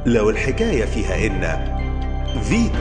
لو الحكاية فيها إن فيتو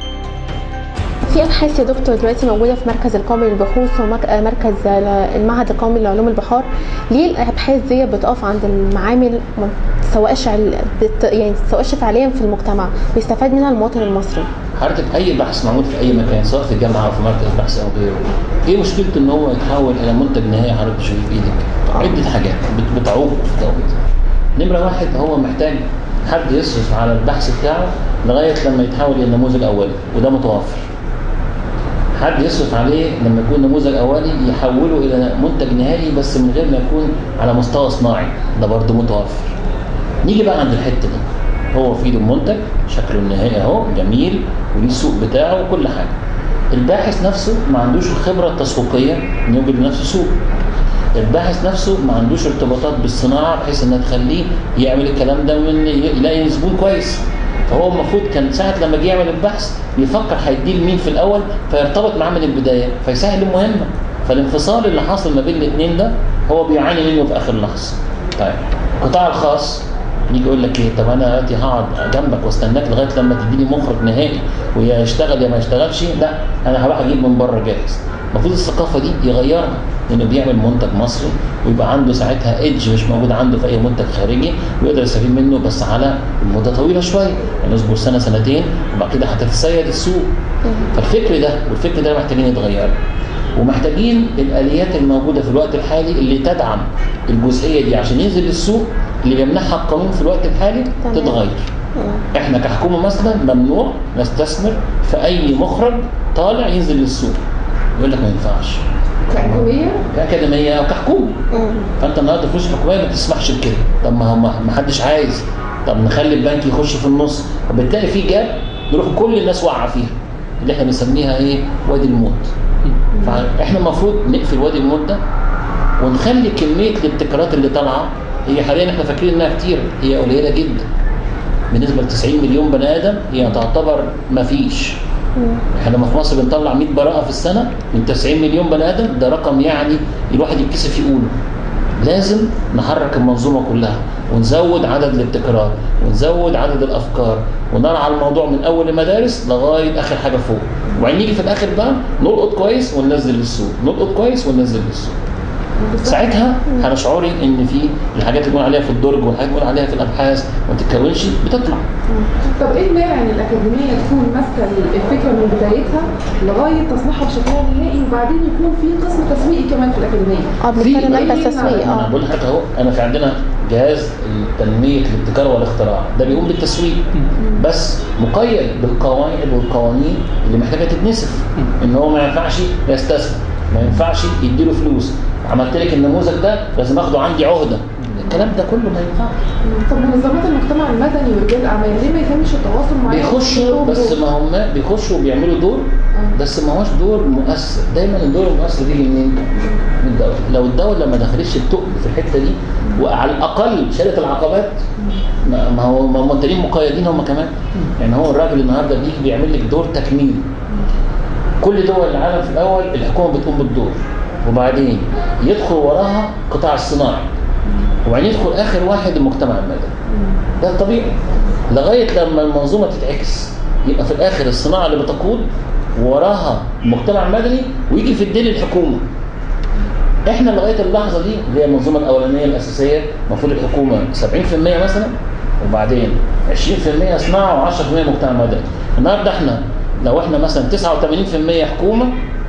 في ابحاث يا دكتور دلوقتي موجوده في مركز القومي للبحوث ومركز المعهد القومي لعلوم البحار ليه الابحاث دي بتقف عند المعامل ما تسوقش عل- بت... يعني تسوقش فعليا في المجتمع بيستفاد منها المواطن المصري حضرتك اي بحث معمول في اي مكان سواء في جامعه او في مركز بحث او غيره ايه مشكلته ان هو يتحول الى منتج نهائي حضرتك تشوفيه بايدك عده حاجات بت- بتعوق في توقيت نمره واحد هو محتاج حد يصرف على البحث بتاعه لغايه لما يتحول الى نموذج اولي وده متوفر حد يصرف عليه لما يكون نموذج اولي يحوله الى منتج نهائي بس من غير ما يكون على مستوى صناعي ده برضه متوفر نيجي بقى عند الحته دي هو في ايده المنتج شكله النهائي اهو جميل وليه السوق بتاعه وكل حاجه الباحث نفسه ما عندوش الخبره التسويقيه انه يوجد لنفسه سوق الباحث نفسه ما عندوش ارتباطات بالصناعه بحيث انها تخليه يعمل الكلام ده من يلاقي زبون كويس فهو المفروض كان ساعه لما جه يعمل البحث بيفكر هيديه لمين في الاول فيرتبط معاه من البدايه فيسهل المهمه فالانفصال اللي حاصل ما بين الاثنين ده هو بيعاني منه في اخر لحظه طيب القطاع الخاص يجي يقول لك ايه طب انا دلوقتي هقعد جنبك واستناك لغايه لما تديني مخرج نهائي ويا يشتغل يا ما يشتغلش لا انا هروح اجيب من بره جاهز المفروض الثقافه دي يغيرها انه بيعمل منتج مصري ويبقى عنده ساعتها ايدج مش موجود عنده في اي منتج خارجي ويقدر يستفيد منه بس على مده طويله شويه يعني اصبر سنه سنتين وبعد كده هتتسيد السوق فالفكر ده والفكر ده محتاجين يتغيروا ومحتاجين الاليات الموجوده في الوقت الحالي اللي تدعم الجزئيه دي عشان ينزل السوق اللي بيمنحها القانون في الوقت الحالي تمام. تتغير احنا كحكومه مثلا ممنوع نستثمر في اي مخرج طالع ينزل للسوق يقول لك ما ينفعش كأكاديمية كاكاديميه او كحكومه مم. فانت النهارده فلوس حكوميه ما تسمحش بكده طب ما هو ما حدش عايز طب نخلي البنك يخش في النص وبالتالي في جاب يروح كل الناس واقعه فيها اللي احنا بنسميها ايه وادي الموت فاحنا المفروض نقفل وادي الموت ده ونخلي كميه الابتكارات اللي طالعه هي حاليا احنا فاكرين انها كتير هي قليله جدا بالنسبه ل 90 مليون بني ادم هي تعتبر ما فيش احنا لما في مصر بنطلع 100 براءه في السنه من 90 مليون بني ادم ده رقم يعني الواحد يتكسف يقوله لازم نحرك المنظومه كلها ونزود عدد الابتكارات ونزود عدد الافكار ونرعى الموضوع من اول المدارس لغايه اخر حاجه فوق وبعدين نيجي في الاخر بقى نلقط كويس وننزل للسوق نلقط كويس وننزل للسوق ساعتها هنشعري ان في الحاجات اللي بنقول عليها في الدرج والحاجات اللي بنقول عليها في الابحاث ما تتكونش بتطلع طب ايه المانع ان الأكاديمية تكون ماسكة الفكرة من بدايتها لغاية تصنيعها بشكلها النهائي وبعدين يكون في قسم تسويقي كمان في الأكاديمية اه بنتكلم في- مركز في- تسويق انا اه بقول لحضرتك اهو انا في عندنا جهاز تنميه الابتكار والاختراع ده بيقوم بالتسويق بس مقيد بالقواعد والقوانين اللي محتاجه تتنسف ان هو ما ينفعش يستثمر ما ينفعش يديله فلوس عملت لك النموذج ده لازم اخده عندي عهده الكلام ده كله ما ينفعش طب منظمات المجتمع المدني ورجال الأعمال ليه ما يتمش التواصل معاهم بيخشوا بس ما هم بيخشوا وبيعملوا دور بس ما هوش دور مؤثر دايما الدور المؤثر بيجي منين؟ من الدوله لو الدوله ما دخلتش التقل في الحته دي وعلى الاقل شالت العقبات ما ما هو ما هم التانيين مقيدين هم كمان يعني هو الراجل النهارده بيجي بيعمل لك دور تكميل كل دول العالم في الاول الحكومه بتقوم بالدور وبعدين يدخل وراها القطاع الصناعي وبعدين يدخل اخر واحد المجتمع المدني ده الطبيعي لغايه لما المنظومه تتعكس يبقى في الاخر الصناعه اللي بتقود وراها المجتمع المدني ويجي في الدين الحكومه احنا لغايه اللحظه دي اللي هي المنظومه الاولانيه الاساسيه المفروض الحكومه 70% مثلا وبعدين 20% صناعه و10% مجتمع مدني النهارده احنا لو احنا مثلا 89% حكومه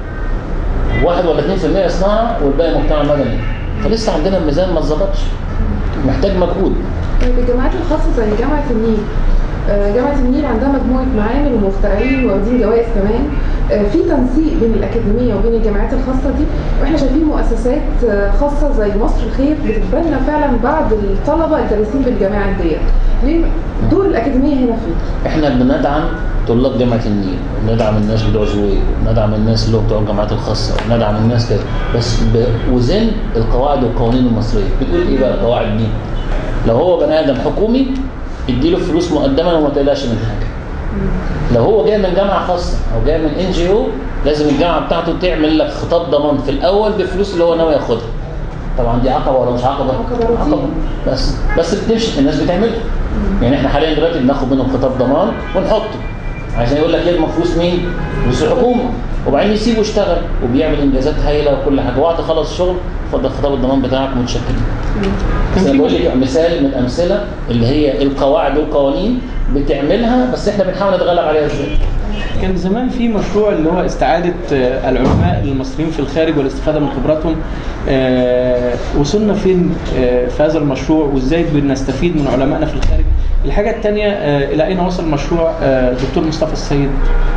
واحد ولا 2% صناعه والباقي مجتمع مدني فلسه عندنا الميزان ما اتظبطش محتاج مجهود طيب الجامعات الخاصة زي جامعة النيل آه، جامعة النيل عندها مجموعة معامل ومخترعين واخدين جوائز كمان آه، في تنسيق بين الأكاديمية وبين الجامعات الخاصة دي واحنا شايفين مؤسسات آه، خاصة زي مصر الخير بتتبنى فعلا بعض الطلبة الدارسين بالجامعات ديت ليه دور الأكاديمية هنا فين؟ احنا بندعم طلاب جامعه النيل وندعم الناس بتوع زويل وندعم الناس اللي هو بتوع الجامعات الخاصه وندعم الناس كده بس بوزن القواعد والقوانين المصريه بتقول ايه بقى القواعد دي لو هو بني ادم حكومي اديله فلوس مقدما وما تقلقش من حاجه لو هو جاي من جامعه خاصه او جاي من ان جي او لازم الجامعه بتاعته تعمل لك خطاب ضمان في الاول بفلوس اللي هو ناوي ياخدها طبعا دي عقبه ولا مش عقبه؟ عقبة روتين. عقبه بس بس بتمشي الناس بتعملها يعني احنا حاليا دلوقتي بناخد منهم خطاب ضمان ونحطه عشان يقول لك يضمن فلوس مين؟ فلوس الحكومه وبعدين يسيبه يشتغل وبيعمل انجازات هايله وكل حاجه وقت خلص الشغل اتفضل خطاب الضمان بتاعك متشكرين بس كان انا في بقول لك مثال من الامثله اللي هي القواعد والقوانين بتعملها بس احنا بنحاول نتغلب عليها ازاي؟ كان زمان في مشروع اللي هو استعادة آه، العلماء المصريين في الخارج والاستفادة من خبراتهم آه، وصلنا فين آه، في هذا المشروع وازاي بنستفيد من علمائنا في الخارج الحاجة الثانية إلى أين وصل مشروع آه، الدكتور مصطفى السيد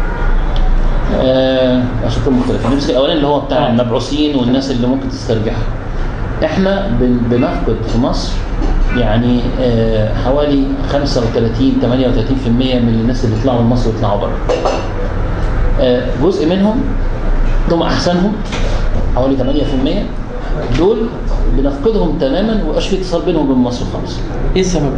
آه اشكال مختلفه نمسك الاولاني اللي هو بتاع آه. المبعوثين والناس اللي ممكن تسترجعها احنا بن- بنفقد في مصر يعني آه حوالي 35 38% من الناس اللي بيطلعوا من مصر ويطلعوا بره آه جزء منهم دول احسنهم حوالي 8% دول بنفقدهم تماما ومبقاش في اتصال بينهم وبين مصر خالص إيه السبب؟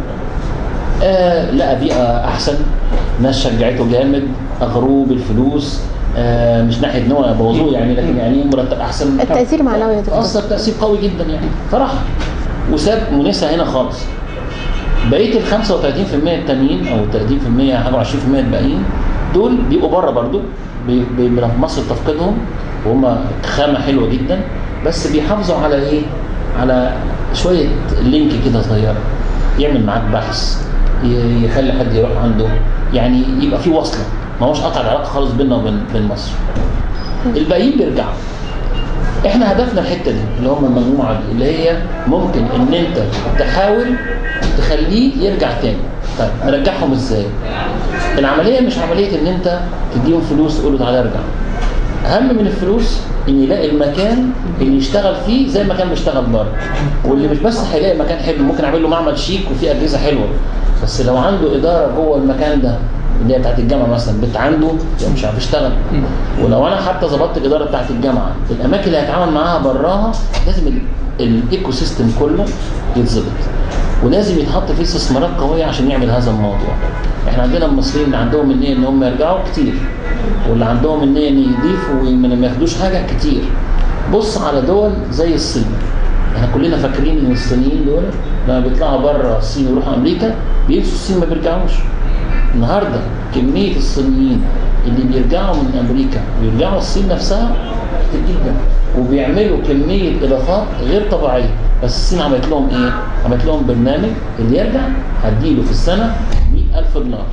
آه لقى بيئة أحسن ناس شجعته جامد أغروه بالفلوس آه مش ناحية إن هو يبوظوه يعني لكن يعني مرتب أحسن التأثير معنوي يا دكتور أثر تأثير قوي جدا يعني فراح وساب منسى هنا خالص بقية ال 35% التانيين أو 30% حاجة 20% الباقيين دول بيبقوا بره برضو بي- بي- مصر تفقدهم وهم خامة حلوة جدا بس بيحافظوا على إيه؟ على شوية لينك كده صغيرة يعمل معاك بحث ي- يخلي حد يروح عنده يعني يبقى في وصلة ما هوش قطع العلاقة خالص بيننا وبين بين مصر الباقيين بيرجعوا احنا هدفنا الحته دي اللي هم المجموعه دي اللي هي ممكن ان انت تحاول تخليه يرجع تاني طيب نرجعهم ازاي العمليه مش عمليه ان انت تديهم فلوس تقول له تعالى ارجع اهم من الفلوس ان يلاقي المكان اللي يشتغل فيه زي ما كان بيشتغل بره واللي مش بس هيلاقي مكان حلو ممكن اعمل له معمل شيك وفيه اجهزه حلوه بس لو عنده اداره جوه المكان ده اللي هي بتاعت الجامعه مثلا بنت عنده يبقى مش عارف يشتغل ولو انا حتى ظبطت الاداره بتاعت الجامعه الاماكن اللي هيتعامل معاها براها لازم ال- الايكو سيستم كله يتظبط ولازم يتحط فيه استثمارات قويه عشان يعمل هذا الموضوع احنا عندنا المصريين اللي عندهم النيه ان هم يرجعوا كتير واللي عندهم النيه ان يضيفوا وما ياخدوش حاجه كتير بص على دول زي الصين احنا كلنا فاكرين ان الصينيين دول لما بيطلعوا بره الصين ويروحوا امريكا بينسوا الصين ما بيرجعوش النهارده كميه الصينيين اللي بيرجعوا من امريكا ويرجعوا الصين نفسها كتير جدا وبيعملوا كميه اضافات غير طبيعيه بس الصين عملت لهم ايه؟ عملت لهم برنامج اللي يرجع هديله في السنه 100000 دولار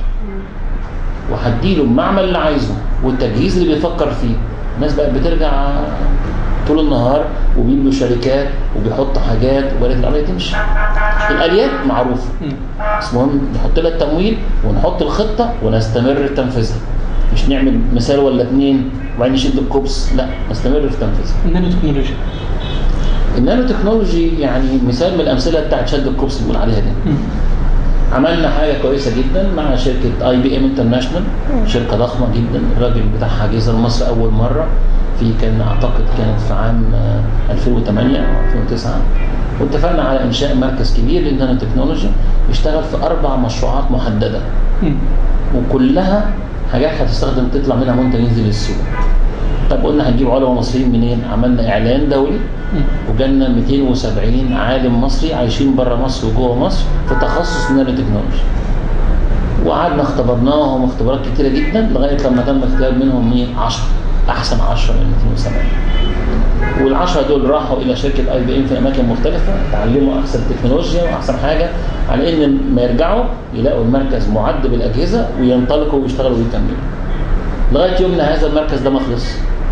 وهديله المعمل اللي عايزه والتجهيز اللي بيفكر فيه الناس بقت بترجع طول النهار وبيبنوا شركات وبيحطوا حاجات وبقت العمليه تمشي الاليات معروفه بس المهم نحط لها التمويل ونحط الخطه ونستمر في تنفيذها مش نعمل مثال ولا اتنين وبعدين نشد الكوبس لا نستمر في تنفيذها النانو تكنولوجيا النانو تكنولوجي يعني مثال من الامثله بتاعت شد الكوبس اللي بنقول عليها دي عملنا حاجه كويسه جدا مع شركه اي بي ام انترناشونال شركه ضخمه جدا الراجل بتاعها جه مصر اول مره في كان اعتقد كانت في عام آه، 2008 او 2009 واتفقنا على انشاء مركز كبير للنانو تكنولوجي يشتغل في اربع مشروعات محدده مم. وكلها حاجات هتستخدم تطلع منها منتج ينزل للسوق طب قلنا هنجيب علماء مصريين منين عملنا اعلان دولي مم. وجالنا 270 عالم مصري عايشين بره مصر وجوه مصر في تخصص نانو تكنولوجي وقعدنا اختبرناهم اختبارات كتيره جدا لغايه لما تم اختيار منهم ايه 10 احسن 10 من 270 وال10 دول راحوا الى شركه اي بي ام في اماكن مختلفه اتعلموا احسن تكنولوجيا واحسن حاجه على ان ما يرجعوا يلاقوا المركز معد بالاجهزه وينطلقوا ويشتغلوا ويكملوا لغايه يومنا هذا المركز ده ما خلص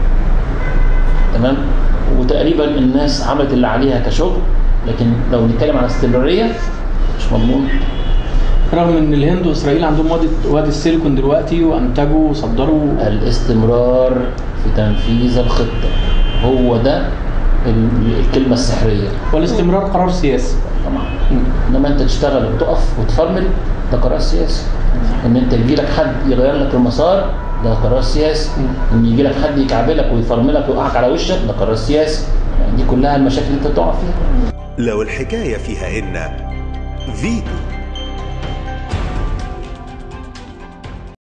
تمام وتقريبا الناس عملت اللي عليها كشغل لكن لو نتكلم على استمراريه مش مضمون رغم ان الهند واسرائيل عندهم وادي وادي السيليكون دلوقتي وانتجوا وصدروا الاستمرار في تنفيذ الخطه هو ده ال- الكلمه السحريه والاستمرار قرار سياسي طبعا مم. انما انت تشتغل وتقف وتفرمل ده قرار سياسي ان انت يجي لك حد يغير لك المسار ده قرار سياسي ان يجي لك حد يكعبلك ويفرملك ويوقعك على وشك ده قرار سياسي يعني دي كلها المشاكل اللي انت بتقع فيها لو الحكاية فيها إن فيتو